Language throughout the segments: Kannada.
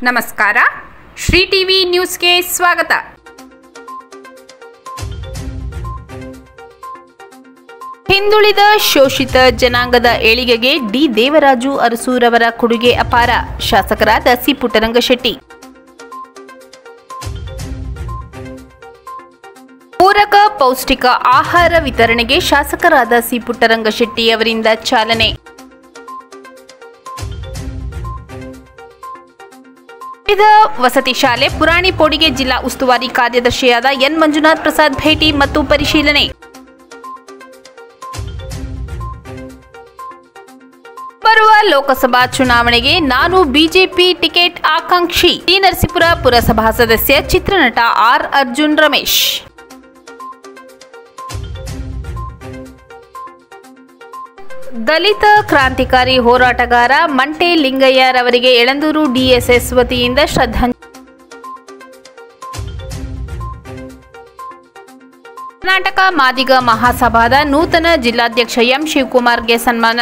ನಮಸ್ಕಾರ ಶ್ರೀ ಟಿವಿ ನ್ಯೂಸ್ಗೆ ಸ್ವಾಗತ ಹಿಂದುಳಿದ ಶೋಷಿತ ಜನಾಂಗದ ಏಳಿಗೆಗೆ ಡಿ ದೇವರಾಜು ಅರಸೂರವರ ಕೊಡುಗೆ ಅಪಾರ ಶಾಸಕರಾದ ಸಿ ಪುಟ್ಟರಂಗಶೆಟ್ಟಿ ಪೂರಕ ಪೌಷ್ಟಿಕ ಆಹಾರ ವಿತರಣೆಗೆ ಶಾಸಕರಾದ ಸಿ ಪುಟ್ಟರಂಗಶೆಟ್ಟಿ ಅವರಿಂದ ಚಾಲನೆ ವಿವಿಧ ವಸತಿ ಶಾಲೆ ಪುರಾಣಿ ಪೋಡಿಗೆ ಜಿಲ್ಲಾ ಉಸ್ತುವಾರಿ ಕಾರ್ಯದರ್ಶಿಯಾದ ಎನ್ ಮಂಜುನಾಥ್ ಪ್ರಸಾದ್ ಭೇಟಿ ಮತ್ತು ಪರಿಶೀಲನೆ ಬರುವ ಲೋಕಸಭಾ ಚುನಾವಣೆಗೆ ನಾನು ಬಿಜೆಪಿ ಟಿಕೆಟ್ ಆಕಾಂಕ್ಷಿ ಟಿ ನರಸೀಪುರ ಪುರಸಭಾ ಸದಸ್ಯ ಚಿತ್ರನಟ ಆರ್ ಅರ್ಜುನ್ ರಮೇಶ್ ದಲಿತ ಕ್ರಾಂತಿಕಾರಿ ಹೋರಾಟಗಾರ ಮಂಟೆ ಲಿಂಗಯ್ಯರವರಿಗೆ ಎಳಂದೂರು ಡಿಎಸ್ಎಸ್ ವತಿಯಿಂದ ಶ್ರದ್ಧಾಂಜಲಿ ಕರ್ನಾಟಕ ಮಾದಿಗ ಮಹಾಸಭಾದ ನೂತನ ಜಿಲ್ಲಾಧ್ಯಕ್ಷ ಎಂ ಶಿವಕುಮಾರ್ಗೆ ಸನ್ಮಾನ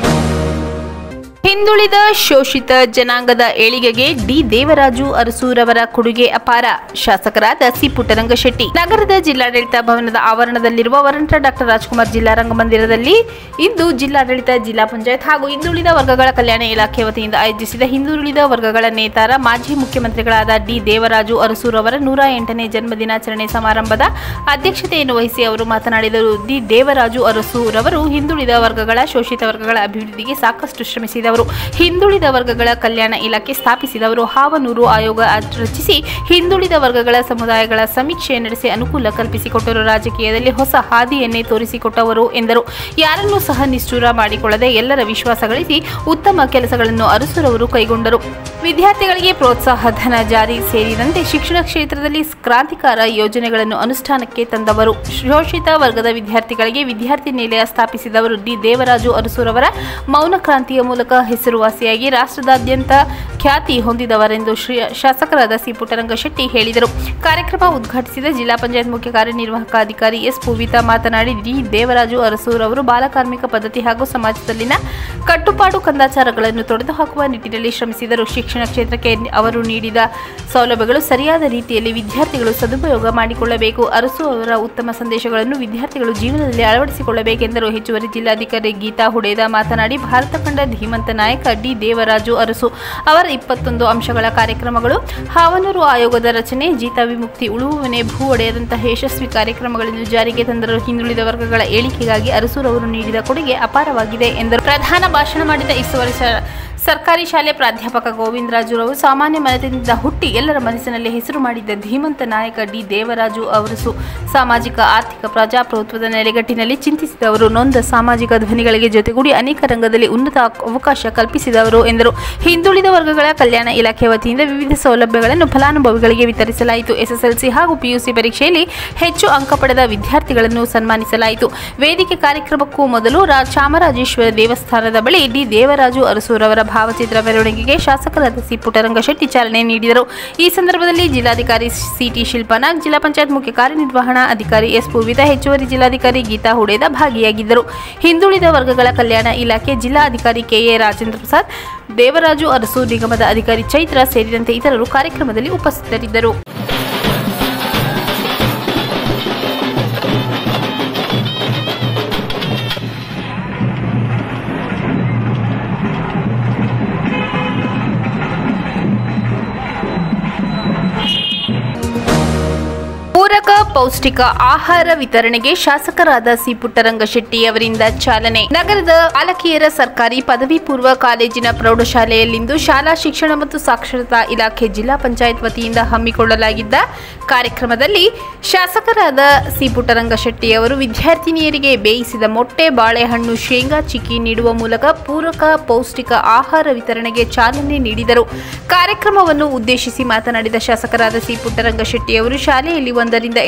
ಹಿಂದುಳಿದ ಶೋಷಿತ ಜನಾಂಗದ ಏಳಿಗೆಗೆ ಡಿ ದೇವರಾಜು ಅರಸೂರವರ ಕೊಡುಗೆ ಅಪಾರ ಶಾಸಕರಾದ ಸಿ ಪುಟ್ಟರಂಗಶೆಟ್ಟಿ ನಗರದ ಜಿಲ್ಲಾಡಳಿತ ಭವನದ ಆವರಣದಲ್ಲಿರುವ ವರಂಟ ಡಾಕ್ಟರ್ ರಾಜ್ಕುಮಾರ್ ಜಿಲ್ಲಾ ರಂಗಮಂದಿರದಲ್ಲಿ ಇಂದು ಜಿಲ್ಲಾಡಳಿತ ಜಿಲ್ಲಾ ಪಂಚಾಯತ್ ಹಾಗೂ ಹಿಂದುಳಿದ ವರ್ಗಗಳ ಕಲ್ಯಾಣ ಇಲಾಖೆ ವತಿಯಿಂದ ಆಯೋಜಿಸಿದ ಹಿಂದುಳಿದ ವರ್ಗಗಳ ನೇತಾರ ಮಾಜಿ ಮುಖ್ಯಮಂತ್ರಿಗಳಾದ ಡಿ ದೇವರಾಜು ಅರಸೂರವರ ನೂರ ಎಂಟನೇ ಜನ್ಮ ದಿನಾಚರಣೆ ಸಮಾರಂಭದ ಅಧ್ಯಕ್ಷತೆಯನ್ನು ವಹಿಸಿ ಅವರು ಮಾತನಾಡಿದರು ಡಿ ದೇವರಾಜು ಅರಸೂರವರು ಹಿಂದುಳಿದ ವರ್ಗಗಳ ಶೋಷಿತ ವರ್ಗಗಳ ಅಭಿವೃದ್ಧಿಗೆ ಸಾಕಷ್ಟು ಶ್ರಮಿಸಿದವರು ಹಿಂದುಳಿದ ವರ್ಗಗಳ ಕಲ್ಯಾಣ ಇಲಾಖೆ ಸ್ಥಾಪಿಸಿದವರು ಹಾವನೂರು ಆಯೋಗ ರಚಿಸಿ ಹಿಂದುಳಿದ ವರ್ಗಗಳ ಸಮುದಾಯಗಳ ಸಮೀಕ್ಷೆ ನಡೆಸಿ ಅನುಕೂಲ ಕಲ್ಪಿಸಿಕೊಟ್ಟರು ರಾಜಕೀಯದಲ್ಲಿ ಹೊಸ ಹಾದಿಯನ್ನೇ ತೋರಿಸಿಕೊಟ್ಟವರು ಎಂದರು ಯಾರನ್ನೂ ಸಹ ನಿಷ್ಠೂರ ಮಾಡಿಕೊಳ್ಳದೆ ಎಲ್ಲರ ವಿಶ್ವಾಸ ಗಳಿಸಿ ಉತ್ತಮ ಕೆಲಸಗಳನ್ನು ಅರಸುರವರು ಕೈಗೊಂಡರು ವಿದ್ಯಾರ್ಥಿಗಳಿಗೆ ಪ್ರೋತ್ಸಾಹ ಧನ ಜಾರಿ ಸೇರಿದಂತೆ ಶಿಕ್ಷಣ ಕ್ಷೇತ್ರದಲ್ಲಿ ಕ್ರಾಂತಿಕಾರ ಯೋಜನೆಗಳನ್ನು ಅನುಷ್ಠಾನಕ್ಕೆ ತಂದವರು ಶೋಷಿತ ವರ್ಗದ ವಿದ್ಯಾರ್ಥಿಗಳಿಗೆ ವಿದ್ಯಾರ್ಥಿ ನಿಲಯ ಸ್ಥಾಪಿಸಿದವರು ಡಿ ದೇವರಾಜು ಅರಸೂರವರ ಮೌನ ಕ್ರಾಂತಿಯ ಮೂಲಕ ಹೆಸರುವಾಸಿಯಾಗಿ ರಾಷ್ಟ್ರದಾದ್ಯಂತ ಖ್ಯಾತಿ ಹೊಂದಿದವರೆಂದು ಶ್ರೀ ಶಾಸಕರಾದ ಸಿ ಪುಟ್ಟರಂಗಶೆಟ್ಟಿ ಹೇಳಿದರು ಕಾರ್ಯಕ್ರಮ ಉದ್ಘಾಟಿಸಿದ ಜಿಲ್ಲಾ ಪಂಚಾಯತ್ ಮುಖ್ಯ ಕಾರ್ಯನಿರ್ವಾಹಕ ಅಧಿಕಾರಿ ಎಸ್ ಪೂವಿತಾ ಮಾತನಾಡಿ ಡಿ ದೇವರಾಜು ಅರಸೂರವರು ಬಾಲಕಾರ್ಮಿಕ ಪದ್ಧತಿ ಹಾಗೂ ಸಮಾಜದಲ್ಲಿನ ಕಟ್ಟುಪಾಡು ಕಂದಾಚಾರಗಳನ್ನು ತೊಡೆದುಹಾಕುವ ನಿಟ್ಟಿನಲ್ಲಿ ಶ್ರಮಿಸಿದರು ಶಿಕ್ಷಣ ಕ್ಷೇತ್ರಕ್ಕೆ ಅವರು ನೀಡಿದ ಸೌಲಭ್ಯಗಳು ಸರಿಯಾದ ರೀತಿಯಲ್ಲಿ ವಿದ್ಯಾರ್ಥಿಗಳು ಸದುಪಯೋಗ ಮಾಡಿಕೊಳ್ಳಬೇಕು ಅರಸು ಅವರ ಉತ್ತಮ ಸಂದೇಶಗಳನ್ನು ವಿದ್ಯಾರ್ಥಿಗಳು ಜೀವನದಲ್ಲಿ ಅಳವಡಿಸಿಕೊಳ್ಳಬೇಕೆಂದರು ಹೆಚ್ಚುವರಿ ಜಿಲ್ಲಾಧಿಕಾರಿ ಗೀತಾ ಹುಡೇದ ಮಾತನಾಡಿ ಭಾರತ ಕಂಡ ಧೀಮಂತ ನಾಯಕ ಡಿ ದೇವರಾಜು ಅರಸು ಅವರ ಇಪ್ಪತ್ತೊಂದು ಅಂಶಗಳ ಕಾರ್ಯಕ್ರಮಗಳು ಹಾವನೂರು ಆಯೋಗದ ರಚನೆ ಜೀತ ವಿಮುಕ್ತಿ ಉಳುವನೆ ಭೂ ಒಡೆಯದಂತಹ ಯಶಸ್ವಿ ಕಾರ್ಯಕ್ರಮಗಳನ್ನು ಜಾರಿಗೆ ತಂದರು ಹಿಂದುಳಿದ ವರ್ಗಗಳ ಏಳಿಗೆಗಾಗಿ ಅರಸೂರವರು ನೀಡಿದ ಕೊಡುಗೆ ಅಪಾರವಾಗಿದೆ ಎಂದರು ಪ್ರಧಾನ ಭಾಷಣ ಮಾಡಿದ ಇಸುವರಿ ಸರ್ಕಾರಿ ಶಾಲೆ ಪ್ರಾಧ್ಯಾಪಕ ಗೋವಿಂದರಾಜುರವರು ಸಾಮಾನ್ಯ ಮನೆತನದಿಂದ ಹುಟ್ಟಿ ಎಲ್ಲರ ಮನಸ್ಸಿನಲ್ಲಿ ಹೆಸರು ಮಾಡಿದ್ದ ಧೀಮಂತ ನಾಯಕ ಡಿ ದೇವರಾಜು ಅವರಸು ಸಾಮಾಜಿಕ ಆರ್ಥಿಕ ಪ್ರಜಾಪ್ರಭುತ್ವದ ನೆಲೆಗಟ್ಟಿನಲ್ಲಿ ಚಿಂತಿಸಿದವರು ನೊಂದ ಸಾಮಾಜಿಕ ಧ್ವನಿಗಳಿಗೆ ಜೊತೆಗೂಡಿ ಅನೇಕ ರಂಗದಲ್ಲಿ ಉನ್ನತ ಅವಕಾಶ ಕಲ್ಪಿಸಿದವರು ಎಂದರು ಹಿಂದುಳಿದ ವರ್ಗಗಳ ಕಲ್ಯಾಣ ಇಲಾಖೆ ವತಿಯಿಂದ ವಿವಿಧ ಸೌಲಭ್ಯಗಳನ್ನು ಫಲಾನುಭವಿಗಳಿಗೆ ವಿತರಿಸಲಾಯಿತು ಎಸ್ಎಸ್ಎಲ್ಸಿ ಹಾಗೂ ಪಿಯುಸಿ ಪರೀಕ್ಷೆಯಲ್ಲಿ ಹೆಚ್ಚು ಅಂಕ ಪಡೆದ ವಿದ್ಯಾರ್ಥಿಗಳನ್ನು ಸನ್ಮಾನಿಸಲಾಯಿತು ವೇದಿಕೆ ಕಾರ್ಯಕ್ರಮಕ್ಕೂ ಮೊದಲು ರಾ ಚಾಮರಾಜೇಶ್ವರ ದೇವಸ್ಥಾನದ ಬಳಿ ಡಿ ದೇವರಾಜು ಅರಸೂರವರ ಭಾವಚಿತ್ರ ಮೆರವಣಿಗೆಗೆ ಶಾಸಕರಾದ ಸಿ ಪುಟ್ಟರಂಗಶೆಟ್ಟಿ ಚಾಲನೆ ನೀಡಿದರು ಈ ಸಂದರ್ಭದಲ್ಲಿ ಜಿಲ್ಲಾಧಿಕಾರಿ ಸಿಟಿ ಶಿಲ್ಪನಾಗ್ ಜಿಲ್ಲಾ ಪಂಚಾಯತ್ ಮುಖ್ಯ ಕಾರ್ಯನಿರ್ವಹಣಾ ಅಧಿಕಾರಿ ಎಸ್ ಪೂವಿತಾ ಹೆಚ್ಚುವರಿ ಜಿಲ್ಲಾಧಿಕಾರಿ ಗೀತಾ ಹುಡೇದ ಭಾಗಿಯಾಗಿದ್ದರು ಹಿಂದುಳಿದ ವರ್ಗಗಳ ಕಲ್ಯಾಣ ಇಲಾಖೆ ಜಿಲ್ಲಾಧಿಕಾರಿ ಕೆಎ ರಾಜೇಂದ್ರ ಪ್ರಸಾದ್ ದೇವರಾಜು ಅರಸು ನಿಗಮದ ಅಧಿಕಾರಿ ಚೈತ್ರ ಸೇರಿದಂತೆ ಇತರರು ಕಾರ್ಯಕ್ರಮದಲ್ಲಿ ಉಪಸ್ಥಿತರಿದ್ದರು ಪೂರಕ ಪೌಷ್ಟಿಕ ಆಹಾರ ವಿತರಣೆಗೆ ಶಾಸಕರಾದ ಸಿ ಪುಟ್ಟರಂಗಶೆಟ್ಟಿ ಅವರಿಂದ ಚಾಲನೆ ನಗರದ ಬಾಲಕಿಯರ ಸರ್ಕಾರಿ ಪದವಿ ಪೂರ್ವ ಕಾಲೇಜಿನ ಪ್ರೌಢಶಾಲೆಯಲ್ಲಿಂದು ಶಾಲಾ ಶಿಕ್ಷಣ ಮತ್ತು ಸಾಕ್ಷರತಾ ಇಲಾಖೆ ಜಿಲ್ಲಾ ಪಂಚಾಯತ್ ವತಿಯಿಂದ ಹಮ್ಮಿಕೊಳ್ಳಲಾಗಿದ್ದ ಕಾರ್ಯಕ್ರಮದಲ್ಲಿ ಶಾಸಕರಾದ ಸಿ ಪುಟ್ಟರಂಗಶೆಟ್ಟಿ ಅವರು ವಿದ್ಯಾರ್ಥಿನಿಯರಿಗೆ ಬೇಯಿಸಿದ ಮೊಟ್ಟೆ ಬಾಳೆಹಣ್ಣು ಶೇಂಗಾ ಚಿಕ್ಕಿ ನೀಡುವ ಮೂಲಕ ಪೂರಕ ಪೌಷ್ಟಿಕ ಆಹಾರ ವಿತರಣೆಗೆ ಚಾಲನೆ ನೀಡಿದರು ಕಾರ್ಯಕ್ರಮವನ್ನು ಉದ್ದೇಶಿಸಿ ಮಾತನಾಡಿದ ಶಾಸಕರಾದ ಸಿ ಪುಟ್ಟರಂಗಶೆಟ್ಟಿ ಅವರು ಶಾಲೆಯಲ್ಲಿ ಒಂದರಿಂದ ಎಂಟನೇ ತರಗತಿ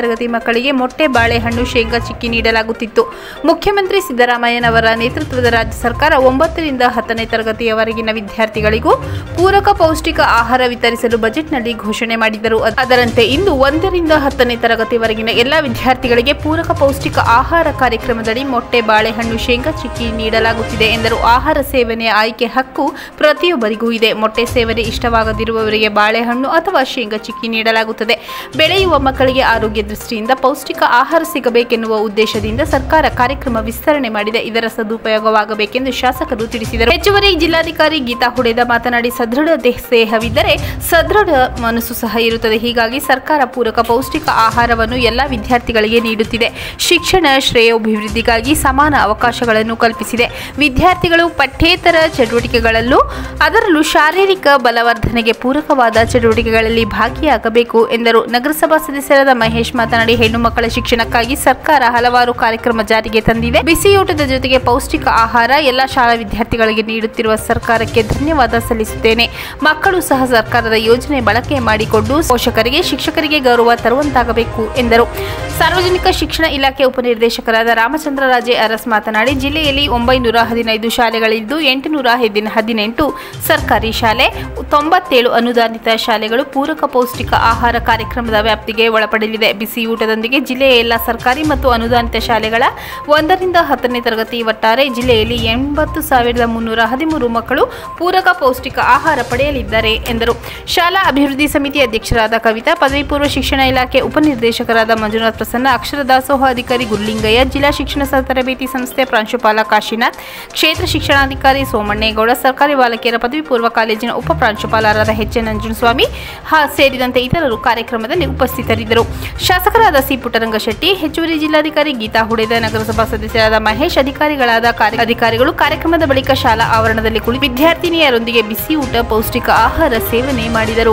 ತರಗತಿ ಮಕ್ಕಳಿಗೆ ಮೊಟ್ಟೆ ಬಾಳೆಹಣ್ಣು ಶೇಂಗಾ ಚಿಕ್ಕಿ ನೀಡಲಾಗುತ್ತಿತ್ತು ಮುಖ್ಯಮಂತ್ರಿ ಸಿದ್ದರಾಮಯ್ಯನವರ ನೇತೃತ್ವದ ರಾಜ್ಯ ಸರ್ಕಾರ ಒಂಬತ್ತರಿಂದ ಹತ್ತನೇ ತರಗತಿಯವರೆಗಿನ ವಿದ್ಯಾರ್ಥಿಗಳಿಗೂ ಪೂರಕ ಪೌಷ್ಟಿಕ ಆಹಾರ ವಿತರಿಸಲು ಬಜೆಟ್ನಲ್ಲಿ ಘೋಷಣೆ ಮಾಡಿದ್ದರು ಅದರಂತೆ ಇಂದು ಒಂದರಿಂದ ಹತ್ತನೇ ತರಗತಿವರೆಗಿನ ಎಲ್ಲ ವಿದ್ಯಾರ್ಥಿಗಳಿಗೆ ಪೂರಕ ಪೌಷ್ಟಿಕ ಆಹಾರ ಕಾರ್ಯಕ್ರಮದಡಿ ಮೊಟ್ಟೆ ಬಾಳೆಹಣ್ಣು ಶೇಂಗಾ ಚಿಕ್ಕಿ ನೀಡಲಾಗುತ್ತಿದೆ ಎಂದರು ಆಹಾರ ಸೇವನೆಯ ಆಯ್ಕೆ ಹಕ್ಕು ಪ್ರತಿಯೊಬ್ಬರಿಗೂ ಇದೆ ಮೊಟ್ಟೆ ಸೇವನೆ ಇಷ್ಟವಾಗದಿರುವವರಿಗೆ ಬಾಳೆಹಣ್ಣು ಅಥವಾ ಶೇಂಗಾ ಚಿಕ್ಕಿ ನೀಡಲಾಗುತ್ತದೆ ಬೆಳೆಯುವ ಮಕ್ಕಳಿಗೆ ಆರೋಗ್ಯ ದೃಷ್ಟಿಯಿಂದ ಪೌಷ್ಟಿಕ ಆಹಾರ ಸಿಗಬೇಕೆನ್ನುವ ಉದ್ದೇಶದಿಂದ ಸರ್ಕಾರ ಕಾರ್ಯಕ್ರಮ ವಿಸ್ತರಣೆ ಮಾಡಿದೆ ಇದರ ಸದುಪಯೋಗವಾಗಬೇಕೆಂದು ಶಾಸಕರು ತಿಳಿಸಿದರು ಹೆಚ್ಚುವರಿ ಜಿಲ್ಲಾಧಿಕಾರಿ ಗೀತಾ ಹುಡೇದ ಮಾತನಾಡಿ ಸದೃಢ ದೇಹವಿದ್ದರೆ ಸದೃಢ ಮನಸ್ಸು ಸಹ ಇರುತ್ತದೆ ಹೀಗಾಗಿ ಸರ್ಕಾರ ಪೂರಕ ಪೌಷ್ಟಿಕ ಆಹಾರವನ್ನು ಎಲ್ಲ ವಿದ್ಯಾರ್ಥಿಗಳಿಗೆ ನೀಡುತ್ತಿದೆ ಶಿಕ್ಷಣ ಶ್ರೇಯೋಭಿವೃದ್ಧಿಗಾಗಿ ಸಮಾನ ಅವಕಾಶಗಳನ್ನು ಕಲ್ಪಿಸಿದೆ ವಿದ್ಯಾರ್ಥಿಗಳು ಪಠ್ಯೇತರ ಚಟುವಟಿಕೆಗಳಲ್ಲೂ ಅದರಲ್ಲೂ ಶಾರೀರಿಕ ಬಲವರ್ಧನೆಗೆ ಪೂರಕವಾದ ಚಟುವಟಿಕೆಗಳಲ್ಲಿ ಭಾಗಿಯಾಗಬೇಕು ಎಂದರು ನಗರಸಭಾ ಸದಸ್ಯರಾದ ಮಹೇಶ್ ಮಾತನಾಡಿ ಹೆಣ್ಣು ಮಕ್ಕಳ ಶಿಕ್ಷಣಕ್ಕಾಗಿ ಸರ್ಕಾರ ಹಲವಾರು ಕಾರ್ಯಕ್ರಮ ಜಾರಿಗೆ ತಂದಿದೆ ಬಿಸಿಯೂಟದ ಜೊತೆಗೆ ಪೌಷ್ಟಿಕ ಆಹಾರ ಎಲ್ಲ ಶಾಲಾ ವಿದ್ಯಾರ್ಥಿಗಳಿಗೆ ನೀಡುತ್ತಿರುವ ಸರ್ಕಾರಕ್ಕೆ ಧನ್ಯವಾದ ಸಲ್ಲಿಸುತ್ತೇನೆ ಮಕ್ಕಳು ಸಹ ಸರ್ಕಾರದ ಯೋಜನೆ ಬಳಕೆ ಮಾಡಿಕೊಂಡು ಪೋಷಕರಿಗೆ ಶಿಕ್ಷಕರಿಗೆ ಗೌರವ ತರುವಂತಾಗಬೇಕು ಎಂದರು ಸಾರ್ವಜನಿಕ ಶಿಕ್ಷಣ ಇಲಾಖೆ ಉಪನಿರ್ದೇಶಕರಾದ ರಾಮಚಂದ್ರ ರಾಜೆ ಅರಸ್ ಮಾತನಾಡಿ ಜಿಲ್ಲೆಯಲ್ಲಿ ಒಂಬೈನೂರ ಹದಿನೈದು ಶಾಲೆಗಳಿದ್ದು ಎಂಟುನೂರ ಹದಿನೆಂಟು ಸರ್ಕಾರಿ ಶಾಲೆ ತೊಂಬತ್ತೇಳು ಅನುದಾನಿತ ಶಾಲೆಗಳು ಪೂರಕ ಪೌಷ್ಟಿಕ ಆಹಾರ ಕಾರ್ಯಕ್ರಮದ ವ್ಯಾಪ್ತಿಗೆ ಒಳಪಡಲಿದೆ ಬಿಸಿ ಊಟದೊಂದಿಗೆ ಜಿಲ್ಲೆಯ ಎಲ್ಲ ಸರ್ಕಾರಿ ಮತ್ತು ಅನುದಾನಿತ ಶಾಲೆಗಳ ಒಂದರಿಂದ ಹತ್ತನೇ ತರಗತಿ ಒಟ್ಟಾರೆ ಜಿಲ್ಲೆಯಲ್ಲಿ ಎಂಬತ್ತು ಸಾವಿರದ ಮುನ್ನೂರ ಹದಿಮೂರು ಮಕ್ಕಳು ಪೂರಕ ಪೌಷ್ಟಿಕ ಆಹಾರ ಪಡೆಯಲಿದ್ದಾರೆ ಎಂದರು ಶಾಲಾ ಅಭಿವೃದ್ಧಿ ಸಮಿತಿ ಅಧ್ಯಕ್ಷರಾದ ಕವಿತಾ ಪದವಿ ಪೂರ್ವ ಶಿಕ್ಷಣ ಇಲಾಖೆ ಉಪನಿರ್ದೇಶಕರಾದ ಮಂಜುನಾಥ್ ಪ್ರಸನ್ನ ಅಕ್ಷರ ದಾಸೋಹ ಅಧಿಕಾರಿ ಗುರುಲಿಂಗಯ್ಯ ಜಿಲ್ಲಾ ಶಿಕ್ಷಣ ಸಹ ತರಬೇತಿ ಸಂಸ್ಥೆ ಪ್ರಾಂಶುಪಾಲ ಕಾಶಿನಾಥ್ ಕ್ಷೇತ್ರ ಶಿಕ್ಷಣಾಧಿಕಾರಿ ಸೋಮಣ್ಣೇಗೌಡ ಸರ್ಕಾರಿ ಬಾಲಕಿಯರ ಪದವಿ ಪೂರ್ವ ಕಾಲೇಜಿನ ಉಪ ಪ್ರಾಂಶುಪಾಲರಾದ ಎಚ್ ಎನ್ ನಂಜುನಸ್ವಾಮಿ ಹಾ ಸೇರಿದಂತೆ ಇತರರು ಕಾರ್ಯಕ್ರಮದಲ್ಲಿ ಉಪಸ್ಥಿತರಿದ್ದರು ಶಾಸಕರಾದ ಸಿ ಪುಟ್ಟರಂಗಶೆಟ್ಟಿ ಹೆಚ್ಚುವರಿ ಜಿಲ್ಲಾಧಿಕಾರಿ ಗೀತಾ ಹುಡೇದ ನಗರಸಭಾ ಸದಸ್ಯರಾದ ಮಹೇಶ್ ಅಧಿಕಾರಿಗಳಾದ ಕಾರ್ಯ- ಅಧಿಕಾರಿಗಳು ಕಾರ್ಯಕ್ರಮದ ಬಳಿಕ ಶಾಲಾ ಆವರಣದಲ್ಲಿ ಕುಳಿತು ವಿದ್ಯಾರ್ಥಿನಿಯರೊಂದಿಗೆ ಬಿಸಿ ಊಟ ಪೌಷ್ಟಿಕ ಆಹಾರ ಸೇವನೆ ಮಾಡಿದರು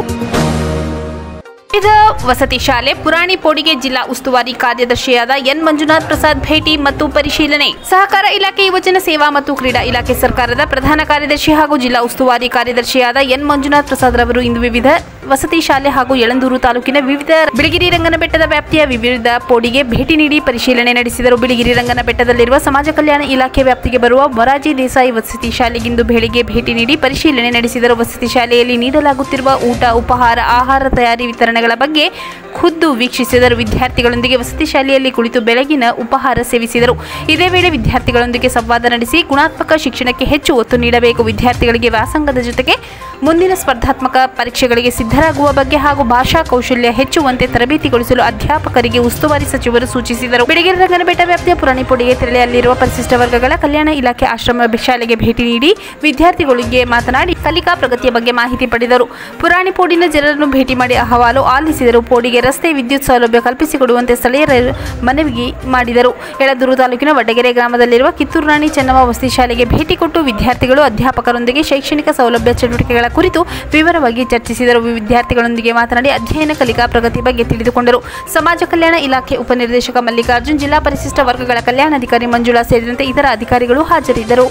ವಿವಿಧ ವಸತಿ ಶಾಲೆ ಪುರಾಣಿ ಪೋಡಿಗೆ ಜಿಲ್ಲಾ ಉಸ್ತುವಾರಿ ಕಾರ್ಯದರ್ಶಿಯಾದ ಎನ್ ಮಂಜುನಾಥ್ ಪ್ರಸಾದ್ ಭೇಟಿ ಮತ್ತು ಪರಿಶೀಲನೆ ಸಹಕಾರ ಇಲಾಖೆ ಯುವಜನ ಸೇವಾ ಮತ್ತು ಕ್ರೀಡಾ ಇಲಾಖೆ ಸರ್ಕಾರದ ಪ್ರಧಾನ ಕಾರ್ಯದರ್ಶಿ ಹಾಗೂ ಜಿಲ್ಲಾ ಉಸ್ತುವಾರಿ ಕಾರ್ಯದರ್ಶಿಯಾದ ಎನ್ ಮಂಜುನಾಥ್ ಪ್ರಸಾದ್ ರವರು ಇಂದು ವಿವಿಧ ವಸತಿ ಶಾಲೆ ಹಾಗೂ ಯಳಂದೂರು ತಾಲೂಕಿನ ವಿವಿಧ ಬಿಳಿಗಿರಿ ರಂಗನ ಬೆಟ್ಟದ ವ್ಯಾಪ್ತಿಯ ವಿವಿಧ ಪೋಡಿಗೆ ಭೇಟಿ ನೀಡಿ ಪರಿಶೀಲನೆ ನಡೆಸಿದರು ಬಿಳಿಗಿರಿ ರಂಗನ ಬೆಟ್ಟದಲ್ಲಿರುವ ಸಮಾಜ ಕಲ್ಯಾಣ ಇಲಾಖೆ ವ್ಯಾಪ್ತಿಗೆ ಬರುವ ಮೊರಾರ್ಜಿ ದೇಸಾಯಿ ವಸತಿ ಶಾಲೆಗಿಂದು ಬೆಳಿಗ್ಗೆ ಭೇಟಿ ನೀಡಿ ಪರಿಶೀಲನೆ ನಡೆಸಿದರು ವಸತಿ ಶಾಲೆಯಲ್ಲಿ ನೀಡಲಾಗುತ್ತಿರುವ ಊಟ ಉಪಹಾರ ಆಹಾರ ತಯಾರಿ ವಿತರಣೆಗಳ ಬಗ್ಗೆ ಖುದ್ದು ವೀಕ್ಷಿಸಿದರು ವಿದ್ಯಾರ್ಥಿಗಳೊಂದಿಗೆ ವಸತಿ ಶಾಲೆಯಲ್ಲಿ ಕುಳಿತು ಬೆಳಗಿನ ಉಪಹಾರ ಸೇವಿಸಿದರು ಇದೇ ವೇಳೆ ವಿದ್ಯಾರ್ಥಿಗಳೊಂದಿಗೆ ಸಂವಾದ ನಡೆಸಿ ಗುಣಾತ್ಮಕ ಶಿಕ್ಷಣಕ್ಕೆ ಹೆಚ್ಚು ಒತ್ತು ನೀಡಬೇಕು ವಿದ್ಯಾರ್ಥಿಗಳಿಗೆ ವ್ಯಾಸಂಗದ ಜೊತೆಗೆ ಮುಂದಿನ ಸ್ಪರ್ಧಾತ್ಮಕ ಪರೀಕ್ಷೆಗಳಿಗೆ ಸಿದ್ಧರಾಗುವ ಬಗ್ಗೆ ಹಾಗೂ ಭಾಷಾ ಕೌಶಲ್ಯ ಹೆಚ್ಚುವಂತೆ ತರಬೇತಿಗೊಳಿಸಲು ಅಧ್ಯಾಪಕರಿಗೆ ಉಸ್ತುವಾರಿ ಸಚಿವರು ಸೂಚಿಸಿದರು ಬೆಳಗಿನ ರಂಗನಬೆಟ್ಟ ವ್ಯಾಪ್ತಿಯ ಪುರಾಣಿಪುಡಿಗೆ ತೆರಳಿ ಅಲ್ಲಿರುವ ಪರಿಶಿಷ್ಟ ವರ್ಗಗಳ ಕಲ್ಯಾಣ ಇಲಾಖೆ ಆಶ್ರಮ ಶಾಲೆಗೆ ಭೇಟಿ ನೀಡಿ ವಿದ್ಯಾರ್ಥಿಗಳಿಗೆ ಮಾತನಾಡಿ ಕಲಿಕಾ ಪ್ರಗತಿಯ ಬಗ್ಗೆ ಮಾಹಿತಿ ಪಡೆದರು ಪುರಾಣಿಪೋಡಿನ ಜನರನ್ನು ಭೇಟಿ ಮಾಡಿ ಅಹವಾಲು ಆಲಿಸಿದರು ಪೋಡಿಗೆ ರಸ್ತೆ ವಿದ್ಯುತ್ ಸೌಲಭ್ಯ ಕಲ್ಪಿಸಿಕೊಡುವಂತೆ ಸ್ಥಳೀಯರ ಮನವಿ ಮಾಡಿದರು ಎಳದೂರು ತಾಲೂಕಿನ ವಡ್ಡಗೆರೆ ಗ್ರಾಮದಲ್ಲಿರುವ ಕಿತ್ತೂರು ರಾಣಿ ಚೆನ್ನಮ್ಮ ವಸತಿ ಶಾಲೆಗೆ ಭೇಟಿ ಕೊಟ್ಟು ವಿದ್ಯಾರ್ಥಿಗಳು ಅಧ್ಯಾಪಕರೊಂದಿಗೆ ಶೈಕ್ಷಣಿಕ ಸೌಲಭ್ಯ ಚಟುವಟಿಕೆಗಳ ಕುರಿತು ವಿವರವಾಗಿ ಚರ್ಚಿಸಿದರು ವಿದ್ಯಾರ್ಥಿಗಳೊಂದಿಗೆ ಮಾತನಾಡಿ ಅಧ್ಯಯನ ಕಲಿಕಾ ಪ್ರಗತಿ ಬಗ್ಗೆ ತಿಳಿದುಕೊಂಡರು ಸಮಾಜ ಕಲ್ಯಾಣ ಇಲಾಖೆ ಉಪನಿರ್ದೇಶಕ ಮಲ್ಲಿಕಾರ್ಜುನ್ ಜಿಲ್ಲಾ ಪರಿಶಿಷ್ಟ ವರ್ಗಗಳ ಕಲ್ಯಾಣಾಧಿಕಾರಿ ಮಂಜುಳಾ ಸೇರಿದಂತೆ ಇತರ ಅಧಿಕಾರಿಗಳು ಹಾಜರಿದ್ದರು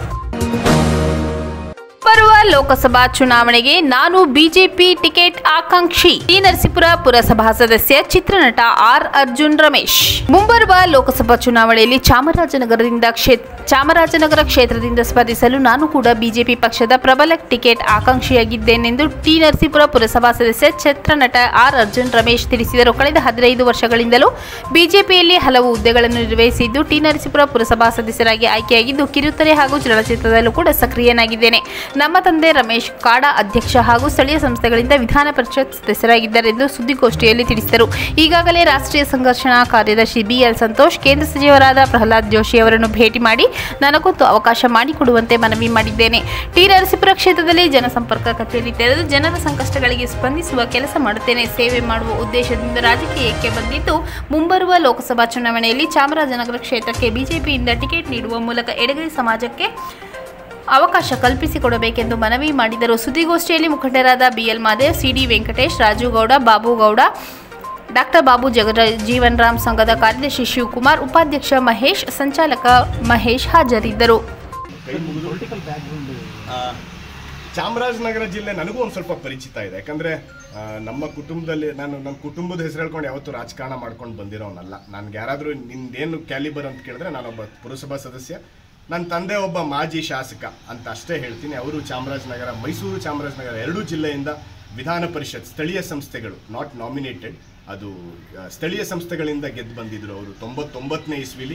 ಬರುವ ಲೋಕಸಭಾ ಚುನಾವಣೆಗೆ ನಾನು ಬಿಜೆಪಿ ಟಿಕೆಟ್ ಆಕಾಂಕ್ಷಿ ಟಿ ನರಸೀಪುರ ಪುರಸಭಾ ಸದಸ್ಯ ಚಿತ್ರನಟ ಆರ್ ಅರ್ಜುನ್ ರಮೇಶ್ ಮುಂಬರುವ ಲೋಕಸಭಾ ಚುನಾವಣೆಯಲ್ಲಿ ಚಾಮರಾಜನಗರದಿಂದ ಕ್ಷೇತ್ರ ಚಾಮರಾಜನಗರ ಕ್ಷೇತ್ರದಿಂದ ಸ್ಪರ್ಧಿಸಲು ನಾನು ಕೂಡ ಬಿಜೆಪಿ ಪಕ್ಷದ ಪ್ರಬಲ ಟಿಕೆಟ್ ಆಕಾಂಕ್ಷಿಯಾಗಿದ್ದೇನೆಂದು ಟಿ ನರಸೀಪುರ ಪುರಸಭಾ ಸದಸ್ಯ ಚಿತ್ರನಟ ಆರ್ ಅರ್ಜುನ್ ರಮೇಶ್ ತಿಳಿಸಿದರು ಕಳೆದ ಹದಿನೈದು ವರ್ಷಗಳಿಂದಲೂ ಬಿಜೆಪಿಯಲ್ಲಿ ಹಲವು ಹುದ್ದೆಗಳನ್ನು ನಿರ್ವಹಿಸಿದ್ದು ಟಿ ನರಸೀಪುರ ಪುರಸಭಾ ಸದಸ್ಯರಾಗಿ ಆಯ್ಕೆಯಾಗಿದ್ದು ಕಿರುತೆರೆ ಹಾಗೂ ಚಲನಚಿತ್ರದಲ್ಲೂ ಕೂಡ ಸಕ್ರಿಯನಾಗಿದ್ದೇನೆ ನಮ್ಮ ತಂದೆ ರಮೇಶ್ ಕಾಡಾ ಅಧ್ಯಕ್ಷ ಹಾಗೂ ಸ್ಥಳೀಯ ಸಂಸ್ಥೆಗಳಿಂದ ವಿಧಾನ ಪರಿಷತ್ ಸದಸ್ಯರಾಗಿದ್ದಾರೆಂದು ಸುದ್ದಿಗೋಷ್ಠಿಯಲ್ಲಿ ತಿಳಿಸಿದರು ಈಗಾಗಲೇ ರಾಷ್ಟ್ರೀಯ ಸಂಘರ್ಷಣಾ ಕಾರ್ಯದರ್ಶಿ ಬಿಎಲ್ ಸಂತೋಷ್ ಕೇಂದ್ರ ಸಚಿವರಾದ ಪ್ರಹ್ಲಾದ್ ಜೋಶಿ ಅವರನ್ನು ಭೇಟಿ ಮಾಡಿ ನನಗೊಂದು ಅವಕಾಶ ಮಾಡಿಕೊಡುವಂತೆ ಮನವಿ ಮಾಡಿದ್ದೇನೆ ಟಿ ನರಸೀಪುರ ಕ್ಷೇತ್ರದಲ್ಲಿ ಜನಸಂಪರ್ಕ ಕಚೇರಿ ತೆರೆದು ಜನರ ಸಂಕಷ್ಟಗಳಿಗೆ ಸ್ಪಂದಿಸುವ ಕೆಲಸ ಮಾಡುತ್ತೇನೆ ಸೇವೆ ಮಾಡುವ ಉದ್ದೇಶದಿಂದ ರಾಜಕೀಯಕ್ಕೆ ಬಂದಿದ್ದು ಮುಂಬರುವ ಲೋಕಸಭಾ ಚುನಾವಣೆಯಲ್ಲಿ ಚಾಮರಾಜನಗರ ಕ್ಷೇತ್ರಕ್ಕೆ ಬಿಜೆಪಿಯಿಂದ ಟಿಕೆಟ್ ನೀಡುವ ಮೂಲಕ ಎಡಗೈ ಸಮಾಜಕ್ಕೆ ಅವಕಾಶ ಕಲ್ಪಿಸಿಕೊಡಬೇಕೆಂದು ಮನವಿ ಮಾಡಿದರು ಸುದ್ದಿಗೋಷ್ಠಿಯಲ್ಲಿ ಮುಖಂಡರಾದ B L Madev C D Venkatesh Raju Gowda Babu Gowda doctor Babu Jagjivan Ram ಸಂಘದ ಕಾರ್ಯದರ್ಶಿ ಶಿವಕುಮಾರ್ ಉಪಾಧ್ಯಕ್ಷ ಮಹೇಶ್ ಸಂಚಾಲಕ ಮಹೇಶ್ ಹಾಜರಿದ್ದರು ಆ, ಚಾಮರಾಜನಗರ ಜಿಲ್ಲೆ ನನಗೂ ಒಂದು ಸ್ವಲ್ಪ ಪರಿಚಿತ ಇದೆ ಯಾಕಂದ್ರೆ ಆ, ನಮ್ಮ ಕುಟುಂಬದಲ್ಲಿ ನಾನು ನನ್ನ ಕುಟುಂಬದ ಹೆಸರು ಹೇಳ್ಕೊಂಡು ಯಾವತ್ತೂ ರಾಜಕಾರಣ ಮಾಡ್ಕೊಂಡು ಬಂದಿರೋನಲ್ಲ ನನ್ಗೆ ಯಾರಾದರೂ ನಿಂದೇನು ಕ್ಯಾಲಿಬರ್ ಅಂತ ಕೇಳಿದ್ರೆ ನಾನೊಬ್ಬ ಪುರಸಭಾ ಸದಸ್ಯ ನನ್ನ ತಂದೆ ಒಬ್ಬ ಮಾಜಿ ಶಾಸಕ ಅಂತ ಅಷ್ಟೇ ಹೇಳ್ತೀನಿ ಅವರು ಚಾಮರಾಜನಗರ ಮೈಸೂರು ಚಾಮರಾಜನಗರ ಎರಡೂ ಜಿಲ್ಲೆಯಿಂದ ವಿಧಾನ ಪರಿಷತ್ ಸ್ಥಳೀಯ ಸಂಸ್ಥೆಗಳು ನಾಟ್ ನಾಮಿನೇಟೆಡ್ ಅದು ಆ, ಸ್ಥಳೀಯ ಸಂಸ್ಥೆಗಳಿಂದ ಗೆದ್ದು ಬಂದಿದ್ರು ಅವರು ತೊಂಬತ್ತೊಂಬತ್ತನೇ ಇಸ್ವಿಲಿ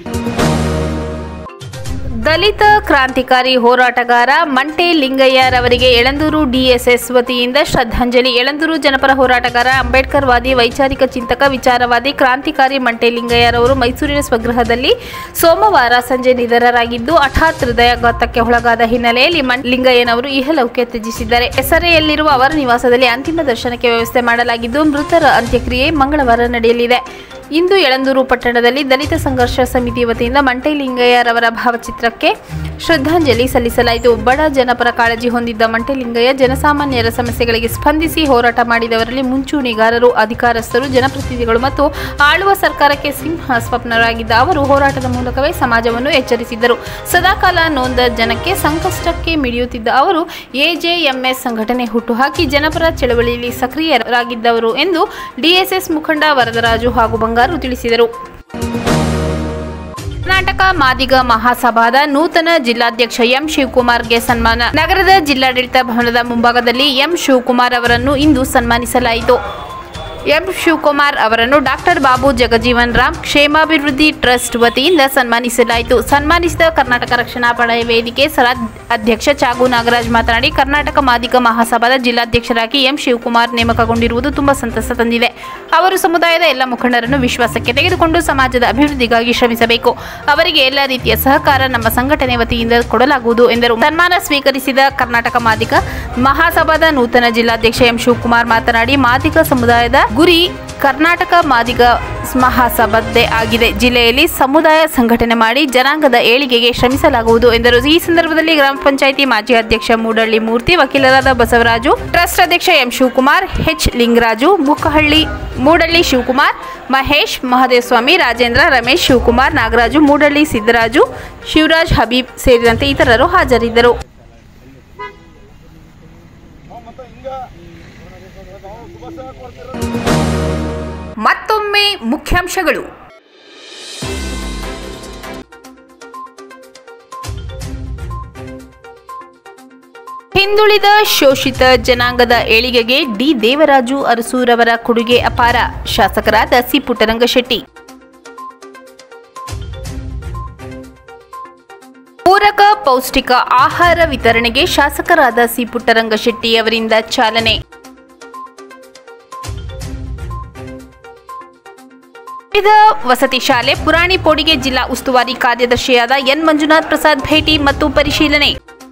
ದಲಿತ ಕ್ರಾಂತಿಕಾರಿ ಹೋರಾಟಗಾರ ಮಂಟೆ ಲಿಂಗಯ್ಯರವರಿಗೆ ಎಳಂದೂರು ಡಿಎಸ್ಎಸ್ ವತಿಯಿಂದ ಶ್ರದ್ಧಾಂಜಲಿ ಎಳಂದೂರು ಜನಪರ ಹೋರಾಟಗಾರ ಅಂಬೇಡ್ಕರ್ ವಾದಿ ವೈಚಾರಿಕ ಚಿಂತಕ ವಿಚಾರವಾದಿ ಕ್ರಾಂತಿಕಾರಿ ಮಂಟೆ ಲಿಂಗಯ್ಯರವರು ಮೈಸೂರಿನ ಸ್ವಗೃಹದಲ್ಲಿ ಸೋಮವಾರ ಸಂಜೆ ನಿಧನರಾಗಿದ್ದು ಹಠಾತ್ ಹೃದಯಾಘಾತಕ್ಕೆ ಒಳಗಾದ ಹಿನ್ನೆಲೆಯಲ್ಲಿ ಮಂ ಲಿಂಗಯ್ಯನವರು ಇಹಲೌಕ್ಯ ತ್ಯಜಿಸಿದ್ದಾರೆ ಹೆಸರೆಯಲ್ಲಿರುವ ಅವರ ನಿವಾಸದಲ್ಲಿ ಅಂತಿಮ ದರ್ಶನಕ್ಕೆ ವ್ಯವಸ್ಥೆ ಮಾಡಲಾಗಿದ್ದು ಮೃತರ ಅಂತ್ಯಕ್ರಿಯೆ ಮಂಗಳವಾರ ನಡೆಯಲಿದೆ ಇಂದು ಯಳಂದೂರು ಪಟ್ಟಣದಲ್ಲಿ ದಲಿತ ಸಂಘರ್ಷ ಸಮಿತಿ ವತಿಯಿಂದ ಮಂಟೆ ಲಿಂಗಯ್ಯರವರ ಭಾವಚಿತ್ರಕ್ಕೆ ಶ್ರದ್ಧಾಂಜಲಿ ಸಲ್ಲಿಸಲಾಯಿತು ಬಡ ಜನಪರ ಕಾಳಜಿ ಹೊಂದಿದ್ದ ಮಂಟೆ ಲಿಂಗಯ್ಯ ಜನಸಾಮಾನ್ಯರ ಸಮಸ್ಯೆಗಳಿಗೆ ಸ್ಪಂದಿಸಿ ಹೋರಾಟ ಮಾಡಿದವರಲ್ಲಿ ಮುಂಚೂಣಿಗಾರರು ಅಧಿಕಾರಸ್ಥರು ಜನಪ್ರತಿನಿಧಿಗಳು ಮತ್ತು ಆಳುವ ಸರ್ಕಾರಕ್ಕೆ ಸಿಂಹ ಸ್ವಪ್ನರಾಗಿದ್ದ ಅವರು ಹೋರಾಟದ ಮೂಲಕವೇ ಸಮಾಜವನ್ನು ಎಚ್ಚರಿಸಿದ್ದರು ಸದಾಕಾಲ ನೊಂದ ಜನಕ್ಕೆ ಸಂಕಷ್ಟಕ್ಕೆ ಮಿಡಿಯುತ್ತಿದ್ದ ಅವರು ಎಜೆಎಂಎಸ್ ಸಂಘಟನೆ ಹುಟ್ಟುಹಾಕಿ ಜನಪರ ಚಳವಳಿಯಲ್ಲಿ ಸಕ್ರಿಯರಾಗಿದ್ದವರು ಎಂದು ಡಿಎಸ್ಎಸ್ ಮುಖಂಡ ವರದರಾಜು ಹಾಗೂ ಬಂಗಾರು ತಿಳಿಸಿದರು ಕರ್ನಾಟಕ ಮಾದಿಗ ಮಹಾಸಭಾದ ನೂತನ ಜಿಲ್ಲಾಧ್ಯಕ್ಷ ಎಂ ಶಿವಕುಮಾರ್ಗೆ ಸನ್ಮಾನ ನಗರದ ಜಿಲ್ಲಾಡಳಿತ ಭವನದ ಮುಂಭಾಗದಲ್ಲಿ ಎಂ ಶಿವಕುಮಾರ್ ಅವರನ್ನು ಇಂದು ಸನ್ಮಾನಿಸಲಾಯಿತು ಎಂ ಶಿವಕುಮಾರ್ ಅವರನ್ನು ಡಾಕ್ಟರ್ ಬಾಬು ಜಗಜೀವನ್ ರಾಮ್ ಕ್ಷೇಮಾಭಿವೃದ್ಧಿ ಟ್ರಸ್ಟ್ ವತಿಯಿಂದ ಸನ್ಮಾನಿಸಲಾಯಿತು ಸನ್ಮಾನಿಸಿದ ಕರ್ನಾಟಕ ರಕ್ಷಣಾ ಪಡೆಯ ವೇದಿಕೆ ಸರ ಅಧ್ಯಕ್ಷ ಚಾಗು ನಾಗರಾಜ್ ಮಾತನಾಡಿ ಕರ್ನಾಟಕ ಮಾದಿಗ ಮಹಾಸಭಾದ ಜಿಲ್ಲಾಧ್ಯಕ್ಷರಾಗಿ ಎಂ ಶಿವಕುಮಾರ್ ನೇಮಕಗೊಂಡಿರುವುದು ತುಂಬಾ ಸಂತಸ ತಂದಿದೆ ಅವರು ಸಮುದಾಯದ ಎಲ್ಲ ಮುಖಂಡರನ್ನು ವಿಶ್ವಾಸಕ್ಕೆ ತೆಗೆದುಕೊಂಡು ಸಮಾಜದ ಅಭಿವೃದ್ಧಿಗಾಗಿ ಶ್ರಮಿಸಬೇಕು ಅವರಿಗೆ ಎಲ್ಲ ರೀತಿಯ ಸಹಕಾರ ನಮ್ಮ ಸಂಘಟನೆ ವತಿಯಿಂದ ಕೊಡಲಾಗುವುದು ಎಂದರು ಸನ್ಮಾನ ಸ್ವೀಕರಿಸಿದ ಕರ್ನಾಟಕ ಮಾದಿಗ ಮಹಾಸಭಾದ ನೂತನ ಜಿಲ್ಲಾಧ್ಯಕ್ಷ ಎಂ ಶಿವಕುಮಾರ್ ಮಾತನಾಡಿ ಮಾದಿಗ ಸಮುದಾಯದ ಗುರಿ ಕರ್ನಾಟಕ ಮಾದಿಗ ಮಹಾಸಭದ್ದೇ ಆಗಿದೆ ಜಿಲ್ಲೆಯಲ್ಲಿ ಸಮುದಾಯ ಸಂಘಟನೆ ಮಾಡಿ ಜನಾಂಗದ ಏಳಿಗೆಗೆ ಶ್ರಮಿಸಲಾಗುವುದು ಎಂದರು ಈ ಸಂದರ್ಭದಲ್ಲಿ ಗ್ರಾಮ ಪಂಚಾಯಿತಿ ಮಾಜಿ ಅಧ್ಯಕ್ಷ ಮೂಡಳ್ಳಿ ಮೂರ್ತಿ ವಕೀಲರಾದ ಬಸವರಾಜು ಟ್ರಸ್ಟ್ ಅಧ್ಯಕ್ಷ ಎಂ ಶಿವಕುಮಾರ್ ಎಚ್ ಲಿಂಗರಾಜು ಮುಖಹಳ್ಳಿ ಮೂಡಳ್ಳಿ ಶಿವಕುಮಾರ್ ಮಹೇಶ್ ಮಹದೇವಸ್ವಾಮಿ ರಾಜೇಂದ್ರ ರಮೇಶ್ ಶಿವಕುಮಾರ್ ನಾಗರಾಜು ಮೂಡಳ್ಳಿ ಸಿದ್ದರಾಜು ಶಿವರಾಜ್ ಹಬೀಬ್ ಸೇರಿದಂತೆ ಇತರರು ಹಾಜರಿದ್ದರು ಮತ್ತೊಮ್ಮೆ ಮುಖ್ಯಾಂಶಗಳು ಹಿಂದುಳಿದ ಶೋಷಿತ ಜನಾಂಗದ ಏಳಿಗೆಗೆ ಡಿ ದೇವರಾಜು ಅರಸೂರವರ ಕೊಡುಗೆ ಅಪಾರ ಶಾಸಕರಾದ ಸಿ ಪುಟ್ಟರಂಗಶೆಟ್ಟಿ ಪೂರಕ ಪೌಷ್ಟಿಕ ಆಹಾರ ವಿತರಣೆಗೆ ಶಾಸಕರಾದ ಸಿ ಪುಟ್ಟರಂಗಶೆಟ್ಟಿ ಅವರಿಂದ ಚಾಲನೆ ವಿವಿಧ ವಸತಿ ಶಾಲೆ ಪುರಾಣಿ ಪೋಡಿಗೆ ಜಿಲ್ಲಾ ಉಸ್ತುವಾರಿ ಕಾರ್ಯದರ್ಶಿಯಾದ ಎನ್ ಮಂಜುನಾಥ್ ಪ್ರಸಾದ್ ಭೇಟಿ ಮತ್ತು ಪರಿಶೀಲನೆ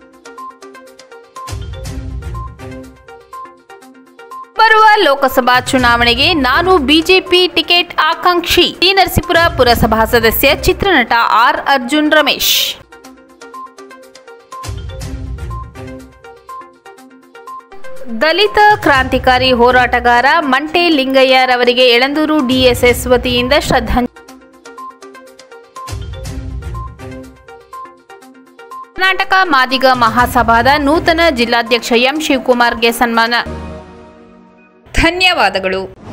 ಬರುವ ಲೋಕಸಭಾ ಚುನಾವಣೆಗೆ ನಾನು ಬಿಜೆಪಿ ಟಿಕೆಟ್ ಆಕಾಂಕ್ಷಿ ಟಿ ನರಸೀಪುರ ಪುರಸಭಾ ಸದಸ್ಯ ಚಿತ್ರನಟ ಆರ್ ಅರ್ಜುನ್ ರಮೇಶ್ ದಲಿತ ಕ್ರಾಂತಿಕಾರಿ ಹೋರಾಟಗಾರ ಮಂಟೆ ಲಿಂಗಯ್ಯರವರಿಗೆ ಎಳಂದೂರು ಡಿಎಸ್ಎಸ್ ವತಿಯಿಂದ ಶ್ರದ್ಧಾಂಜಲಿ ಕರ್ನಾಟಕ ಮಾದಿಗ ಮಹಾಸಭಾದ ನೂತನ ಜಿಲ್ಲಾಧ್ಯಕ್ಷ ಎಂ ಶಿವಕುಮಾರ್ಗೆ ಸನ್ಮಾನ ಧನ್ಯವಾದಗಳು